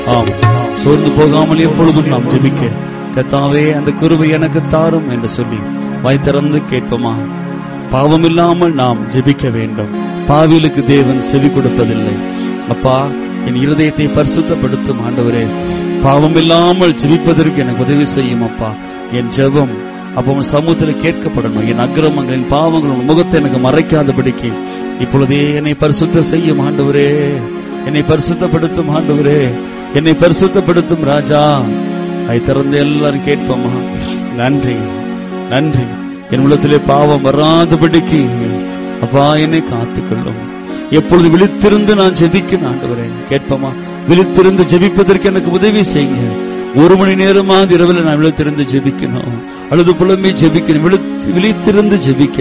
ஆம் சோர்ந்து போகாமல் எப்பொழுதும் நாம் ஜெபிக்க கத்தாவே அந்த குருவை எனக்கு தாரும் என்று சொல்லி வாய் திறந்து கேட்போமா பாவம் இல்லாமல் நாம் ஜெபிக்க வேண்டும் பாவிலுக்கு தேவன் செவி கொடுப்பதில்லை அப்பா என் இருதயத்தை பரிசுத்தப்படுத்தும் ஆண்டவரே பாவம் இல்லாமல் ஜெபிப்பதற்கு எனக்கு உதவி செய்யும் அப்பா என் ஜெபம் அப்போ உன் சமூகத்தில் கேட்கப்படணும் என் அக்கிரமங்கள் என் பாவங்கள் உன் முகத்தை எனக்கு மறைக்காதபடிக்கு இப்பொழுதே என்னை பரிசுத்த செய்யும் ஆண்டவரே என்னை பரிசுத்தப்படுத்தும் ஆண்டவரே என்னை பரிசுத்தப்படுத்தும் ராஜா அதை திறந்து எல்லாரும் கேட்போமா நன்றி நன்றி என் உள்ளத்திலே பாவம் வராதபடிக்கு அப்பா என்னை காத்துக்கொள்ளும் எப்பொழுது விழித்திருந்து நான் ஜெபிக்கணும் ஆண்டவரே கேட்போமா விழித்திருந்து ஜெபிப்பதற்கு எனக்கு உதவி செய்யுங்க ஒரு மணி நேரமாவது இரவில் நான் விழித்திருந்து ஜெபிக்கணும் அழுது புலம்பி ஜெபிக்கணும் விழித்து- விழித்திருந்து ஜெபிக்க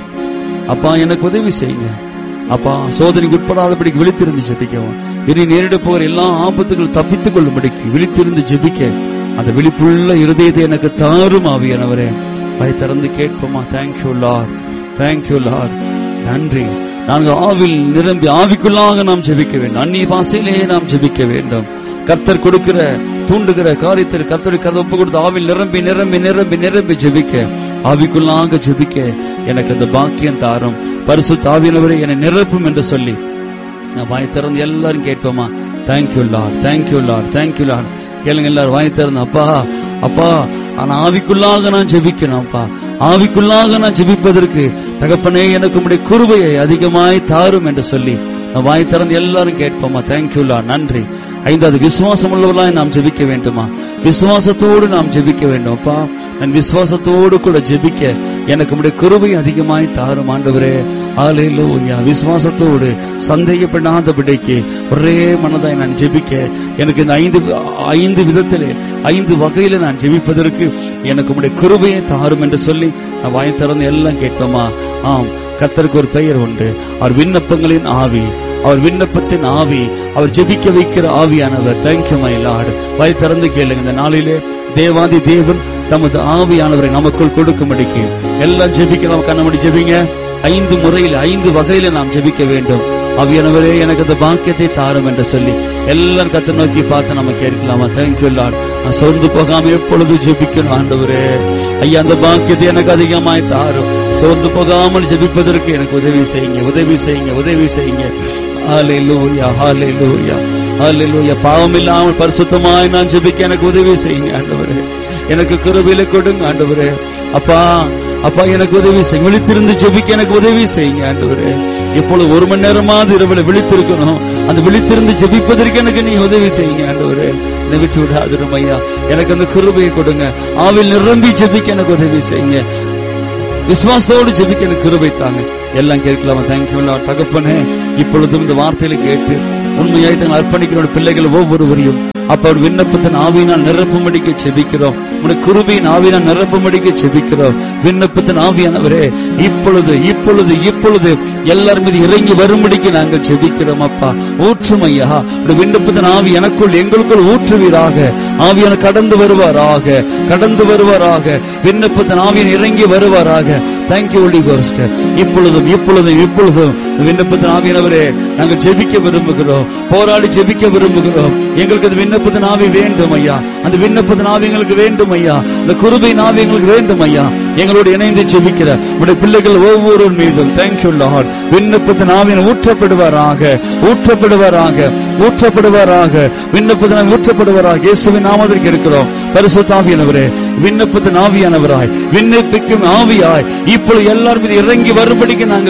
அப்பா எனக்கு உதவி செய்யுங்க அப்பா சோதனைக்கு உட்படாதபடிக்கு விழித்திருந்து ஜெபிக்கவும் இனி நேரிட போகிற எல்லா ஆபத்துகள் தப்பித்துக் கொள்ளும்படிக்கு விழித்திருந்து ஜெபிக்க அந்த விழிப்புள்ள இருதயத்தை எனக்கு தாரும் ஆவியானவரே வாய் திறந்து கேட்போமா தேங்க்யூ லார்ட் தேங்க்யூ லார்ட் நன்றி நாங்கள் ஆவில் நிரம்பி ஆவிக்குள்ளாக நாம் ஜெபிக்க வேண்டும் அந்நிய பாசையிலே நாம் ஜெபிக்க வேண்டும் கர்த்தர் கொடுக்கிற தூண்டுகிற காரியத்தில் கர்த்தருக்கு அதை ஒப்பு கொடுத்து ஆவில் நிரம்பி நிரம்பி நிரம்பி நிரம்பி ஜெபிக்க ஆவிக்குள்ளாக ஜெபிக்க எனக்கு அந்த பாக்கியம் தாரும் பரிசு தாவினவரை என்னை நிரப்பும் என்று சொல்லி நான் வாய் திறந்து எல்லாரும் கேட்போமா thank you lord thank you lord thank you lord கேளுங்க எல்லாரும் வாய் திறந்து அப்பா அப்பா ஆனா ஆவிக்குள்ளாக நான் ஜெபிக்கணும் அப்பா ஆவிக்குள்ளாக நான் ஜெபிப்பதற்கு தகப்பனே எனக்கு உம்முடைய குருபையை அதிகமாய் தாரும் என்று சொல்லி நான் வாய் திறந்து எல்லாரும் கேட்போமா தேங்க்யூ லார்ட் நன்றி ஐந்தாவது விசுவாசம் உள்ளவர்களாய் நாம் ஜெபிக்க வேண்டுமா விசுவாசத்தோடு நாம் ஜெபிக்க வேண்டும் அப்பா நான் விசுவாசத்தோடு கூட ஜெபிக்க எனக்கு உம்முடைய கிருபை அதிகமாய் தாரும் ஆண்டவரே ஆலேலூயா விசுவாசத்தோடு சந்தேகப்படாதபடிக்கு ஒரே மனதாய் நான் ஜெபிக்க எனக்கு இந்த ஐந்து ஐந்து விதத்திலே ஐந்து வகையில நான் ஜெபிப்பதற்கு எனக்கு உம்முடைய கிருபையை தாரும் என்று சொல்லி நான் வாய் திறந்து எல்லாம் கேட்போமா ஆம் கர்த்தருக்கு ஒரு பெயர் உண்டு அவர் விண்ணப்பங்களின் ஆவி அவர் விண்ணப்பத்தின் ஆவி அவர் ஜெபிக்க வைக்கிற ஆவியானவர் தேங்க்யூ மை லார்ட் வாய் திறந்து கேளுங்க இந்த நாளிலே தேவாதி தேவன் தமது ஆவியானவரை நமக்குள் கொடுக்கும்படிக்கு எல்லாம் ஜெபிக்கலாம் கண்ணமடி ஜெபிங்க ஐந்து முறையில் ஐந்து வகையில நாம் ஜெபிக்க வேண்டும் ஆவியானவரே எனக்கு அந்த பாக்கியத்தை தாரும் என்று சொல்லி எல்லாரும் கத்தை நோக்கி பார்த்து நம்ம கேட்கலாமா தேங்க்யூ லார்ட் நான் சோர்ந்து போகாம எப்பொழுது ஜெபிக்கணும் ஆண்டவரே ஐயா அந்த பாக்கியத்தை எனக்கு அதிகமாய் தாரும் சோர்ந்து போகாமல் ஜெபிப்பதற்கு எனக்கு உதவி செய்யுங்க உதவி செய்யுங்க உதவி செய்யுங்க ஹalleluya ஹalleluya ஹalleluya பாவம் இல்லாமல் பரிசுத்தமாய் நான் ஜெபிக்க எனக்கு உதவி செய்யுங்க ஆண்டவரே எனக்கு கிருபையில கொடுங்க ஆண்டவரே அப்பா அப்பா எனக்கு உதவி செய்யுங்க விழித்திருந்து ஜெபிக்க எனக்கு உதவி செய்யுங்க ஆண்டவரே இப்பொழுது ஒரு மணி நேரமாவது இரவுல விழித்திருக்கணும் அந்த விழித்திருந்து ஜெபிப்பதற்கு எனக்கு நீ உதவி செய்யுங்க ஆண்டவரே என்னை விட்டு விடாதிரும் ஐயா எனக்கு அந்த கிருபையை கொடுங்க ஆவில் நிரம்பி ஜெபிக்க எனக்கு உதவி செய்யுங்க விசுவாசத்தோடு ஜெபிக்க எனக்கு கிருபை தாங்க எல்லாம் கேட்கலாமா தேங்க்யூ தகப்பனே இப்பொழுதும் இந்த வார்த்தையில கேட்டு உண்மையாய் தங்கள் அர்ப்பணிக்கிற பிள்ளைகள் ஒவ்வொருவரையும் அப்ப அவர் விண்ணப்பத்தின் ஆவியினால் நிரப்பும்படிக்க செபிக்கிறோம் உடைய குருவியின் ஆவியினால் நிரப்பும்படிக்க செபிக்கிறோம் விண்ணப்பத்தின் ஆவியானவரே இப்பொழுது இப்பொழுது இப்பொழுது எல்லார் மீது இறங்கி வரும்படிக்கு நாங்கள் செபிக்கிறோம் அப்பா ஊற்றும் ஐயா உடைய விண்ணப்பத்தின் ஆவி எனக்குள் எங்களுக்குள் ஊற்றுவீராக ஆவியான கடந்து வருவாராக கடந்து வருவாராக விண்ணப்பத்தின் ஆவியன் இறங்கி வருவாராக தேங்க்யூ ஒலி கோஸ்ட் இப்பொழுதும் இப்பொழுதும் இப்பொழுதும் விண்ணப்பத்தின் ஆவியானவரே நாங்கள் ஜெபிக்க விரும்புகிறோம் போராடி ஜெபிக்க விரும்புகிறோம் எங்களுக்கு அந்த விண்ணப்பத்தின் ஆவி வேண்டும் ஐயா அந்த விண்ணப்பத்தின் ஆவி எங்களுக்கு வேண்டும் ஐயா அந்த குருபை ஆவி எங்களுக்கு வேண்டும் ஐயா எங்களோடு இணைந்து ஜெபிக்கிற உடைய பிள்ளைகள் ஒவ்வொரு மீதும் தேங்க்யூ லார்ட் விண்ணப்பத்தின் ஆவியன் ஊற்றப்படுவாராக ஊற்றப்படுவாராக ஊற்றப்படுவாராக விண்ணப்பத்தின் ஊற்றப்படுவாராக இயேசுவின் நாமத்திற்கு இருக்கிறோம் பரிசுத்தாவியானவரே விண்ணப்பத்தின் ஆவியானவராய் விண்ணப்பிக்கும் ஆவியாய் இப்பொழுது எல்லார் மீது இறங்கி வரும்படிக்கு நாங்கள்